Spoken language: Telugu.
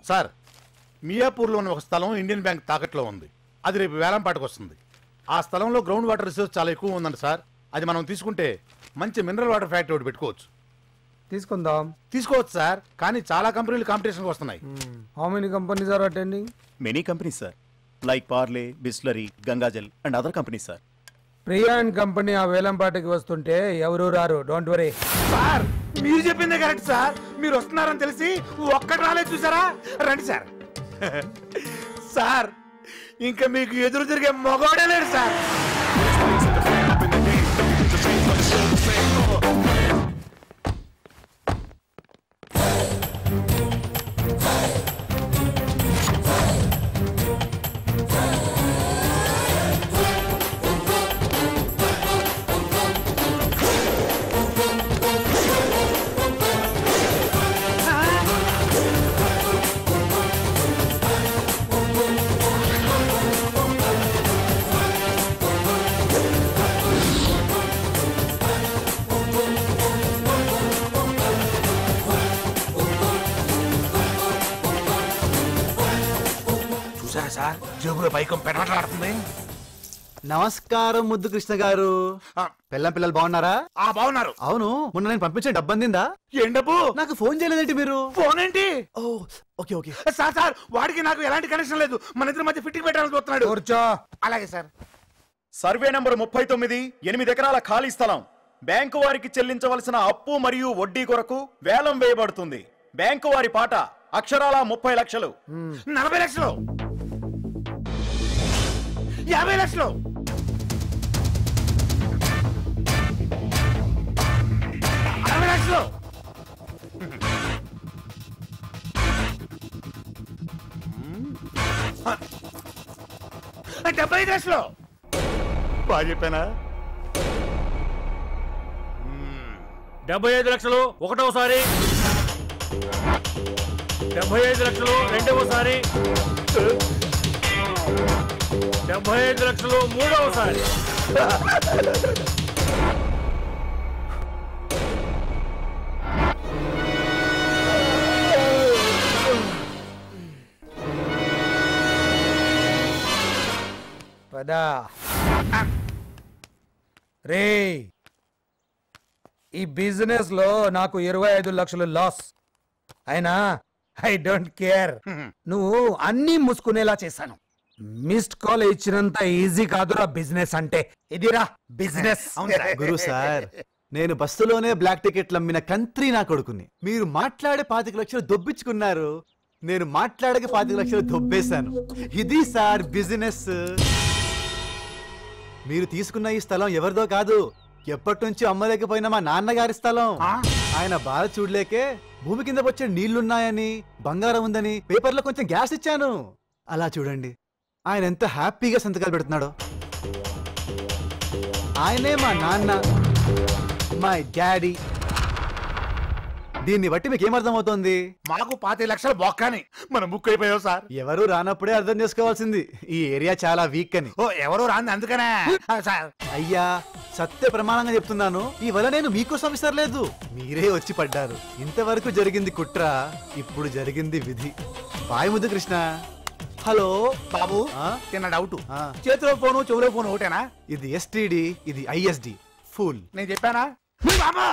సార్ మియాపూర్లో ఉన్న ఒక స్థలం ఇండియన్ బ్యాంక్ తాకట్లో ఉంది అది రేపు వేలంపాటకు వస్తుంది ఆ స్థలంలో గ్రౌండ్ వాటర్ రిసోర్స్ చాలా ఎక్కువ ఉందండి సార్ అది మనం తీసుకుంటే మంచి మినరల్ వాటర్ ఫ్యాక్టరీ ఒకటి పెట్టుకోవచ్చు తీసుకుందాం తీసుకోవచ్చు సార్ కానీ చాలా కంపెనీలు కాంపిటీషన్కి వస్తున్నాయి how many companies are attending many companies sir like Parle Bisleri Gangajal and other companies sir Priya and company ఆ వేలంపాటికి వస్తుంటే ఎవరు రారు డోంట్ వరీ సార్ మీరు చెప్పిందే కరెక్ట్ సార్ మీరు వస్తున్నారని తెలిసి ఒక్కటి రాలేదు చూసారా రండి సార్ సార్ ఇంకా మీకు ఎదురు తిరిగే మగవాడే లేడు సార్ చూసారా సార్ జేబులో పైకం పెడమట్లాడుతుంది నమస్కారం ముద్దు కృష్ణ గారు పిల్లం పిల్లలు బాగున్నారా ఆ బాగున్నారు అవును మొన్న నేను పంపించిన డబ్బు అందిందా ఏం డబ్బు నాకు ఫోన్ చేయలేదేంటి మీరు ఫోన్ ఏంటి oh okay okay sir sir వాడికి నాకు ఎలాంటి కనెక్షన్ లేదు మన ఇద్దరి మధ్య ఫిట్టింగ్ పెట్టాలని చూస్తున్నాడు కూర్చో అలాగే సార్ సర్వే నంబర్ ముప్పై తొమ్మిది ఎనిమిది ఎకరాల ఖాళీ స్థలం బ్యాంకు వారికి చెల్లించవలసిన అప్పు మరియు వడ్డీ కొరకు వేలం వేయబడుతుంది బ్యాంకు వారి పాట అక్షరాల ముప్పై లక్షలు నలభై లక్షలు యాభై లక్షలు అరవై లక్షలు డెబ్బై ఐదు లక్షలు బాగా చెప్పానా డెబ్బై ఐదు లక్షలు ఒకటోసారి డెబ్బై ఐదు లక్షలు రెండవసారి డెబ్బై ఐదు లక్షలు మూడవసారి పదా రే ఈ బిజినెస్ లో నాకు ఇరవై ఐదు లక్షలు లాస్ అయినా ఐ డోంట్ కేర్ నువ్వు అన్ని మూసుకునేలా చేశాను మిస్డ్ కాల్ ఇచ్చినంత ఈజీ కాదురా బిజినెస్ అంటే ఇదిరా బిజినెస్ గురు సార్ నేను బస్సులోనే బ్లాక్ టికెట్లు అమ్మిన కంత్రి నా కొడుకుని మీరు మాట్లాడే పాతిక లక్షలు దొబ్బించుకున్నారు నేను మాట్లాడక పాతిక లక్షలు దొబ్బేశాను ఇది సార్ బిజినెస్ మీరు తీసుకున్న ఈ స్థలం ఎవరిదో కాదు ఎప్పటి నుంచి అమ్మలేకపోయిన మా నాన్నగారి స్థలం ఆయన బాధ చూడలేకే భూమి కింద వచ్చే నీళ్లున్నాయని బంగారం ఉందని పేపర్లో కొంచెం గ్యాస్ ఇచ్చాను అలా చూడండి ఆయన ఎంత హ్యాపీగా సంతకాలు పెడుతున్నాడో ఆయనే మా నాన్న మై డాడీ దీన్ని బట్టి మీకు ఏమర్థమవుతోంది మాకు పాతి లక్షలు బొక్కని మనం బుక్ అయిపోయావు సార్ ఎవరు రానప్పుడే అర్థం చేసుకోవాల్సింది ఈ ఏరియా చాలా వీక్ అని ఓ ఎవరు రాంది అందుకనే ఆ, సార్ అయ్యా సత్య ప్రమాణంగా చెప్తున్నాను ఈ వల నేను మీకోసం విసరలేదు మీరే వచ్చి పడ్డారు ఇంతవరకు జరిగింది కుట్ర ఇప్పుడు జరిగింది విధి బాయ్ ముద్దు కృష్ణ హలో బాబు ఆ? చిన్న డౌట్ ఆ, చేతిలో ఫోను చెవులో ఫోను ఒకటేనా ఇది ఎస్టిడి ఇది ఐఎస్డి ఫుల్ నేను చెప్పానా మీ బాబా